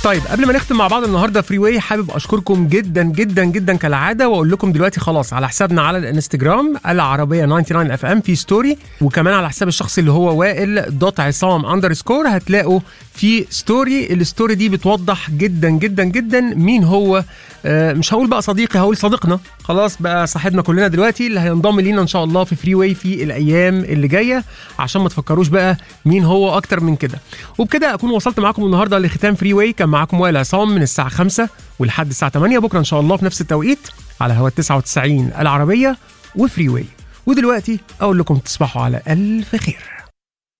طيب قبل ما نختم مع بعض النهارده فري واي حابب اشكركم جدا جدا جدا كالعاده واقول لكم دلوقتي خلاص على حسابنا على الانستجرام العربيه 99 اف ام في ستوري وكمان على حساب الشخصي اللي هو وائل دوت عصام اندرسكور هتلاقوا في ستوري الستوري دي بتوضح جدا جدا جدا مين هو آه، مش هقول بقى صديقي هقول صديقنا خلاص بقى صاحبنا كلنا دلوقتي اللي هينضم لينا ان شاء الله في فري واي في الايام اللي جايه عشان ما تفكروش بقى مين هو اكتر من كده وبكده اكون وصلت معاكم النهارده لختام فري واي كان معاكم وائل عصام من الساعه 5 ولحد الساعه 8 بكره ان شاء الله في نفس التوقيت على هوا 99 العربيه وفري واي ودلوقتي اقول لكم تصبحوا على الف خير